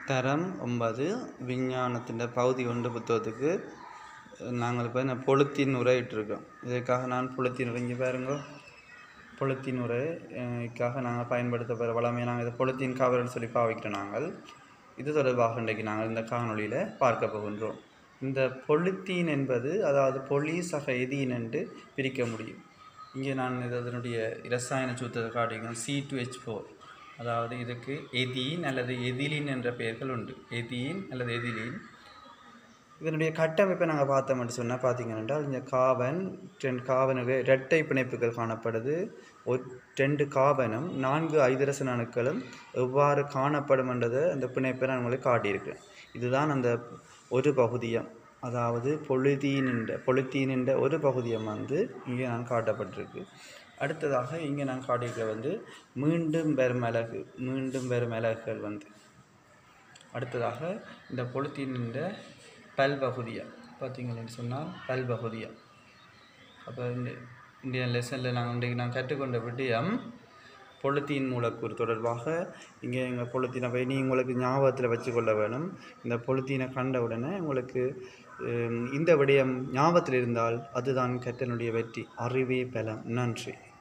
தரம் ஒன்பது விஞ்ஞானத்தின் பகுதி ஒன்று புத்தகத்துக்கு நாங்கள் இப்போ நான் பொழுத்தின் உரையிட்டிருக்கோம் இதற்காக நான் பொழுத்தின் உரை இங்கே பாருங்க பொழுத்தின் உரைக்காக நாங்கள் பயன்படுத்த போகிற வளமையை நாங்கள் இதை பொழுத்தின் கவர்னு சொல்லி பாவிக்கிறோம் நாங்கள் இது தொடர்பாக இன்றைக்கு நாங்கள் இந்த காணொளியில் பார்க்க போகின்றோம் இந்த பொலித்தீன் என்பது அதாவது பொலி சக எதீன் என்று பிரிக்க முடியும் இங்கே நான் இது அதனுடைய இரசாயன சூத்திரத்தை காட்டுகிறேன் சி டு ஹெச் ஃபோர் அதாவது இதுக்கு எதீன் அல்லது எதிலின் என்ற பெயர்கள் உண்டு எதீன் அல்லது எதிலின் இதனுடைய கட்டமைப்பை நாங்கள் பார்த்தோம் என்று சொன்னால் பார்த்தீங்கன்னா இந்த காபன் ரெண்டு காபனுக்கு இரட்டை பிணைப்புகள் காணப்படுது ஒரு ரெண்டு காபனும் நான்கு ஐதரசன் அணுக்களும் எவ்வாறு காணப்படும் என்றதை அந்த பிணைப்பை நான் உங்களுக்கு காட்டியிருக்கேன் இதுதான் அந்த ஒரு பகுதியம் அதாவது பொழுதீன் என்ற பொழுத்தீன் என்ற ஒரு பகுதியம் வந்து இங்கே நான் காட்டப்பட்டிருக்கு அடுத்ததாக இங்கே நான் காட்டியிருக்க வந்து மீண்டும் பெறும் அலகு மீண்டும் பெறும் அலகுகள் வந்து அடுத்ததாக இந்த பொழுத்தீனின்ற பல்பகுதியம் பார்த்தீங்கன்னு சொன்னால் பல்பகுதியம் அப்போ இந்த இந்திய லெசனில் நாங்கள் இன்றைக்கு நான் கற்றுக்கொண்ட விடயம் பொழுத்தீன் மூலக்கூறு தொடர்பாக இங்கே எங்கள் பொழுத்தீனை போய் நீ உங்களுக்கு ஞாபகத்தில் வச்சுக்கொள்ள வேணும் இந்த பொழுத்தீனை கண்ட உடனே உங்களுக்கு இந்த விடயம் ஞாபகத்தில் இருந்தால் அதுதான் கற்றனுடைய வெற்றி அறிவே பலம் நன்றி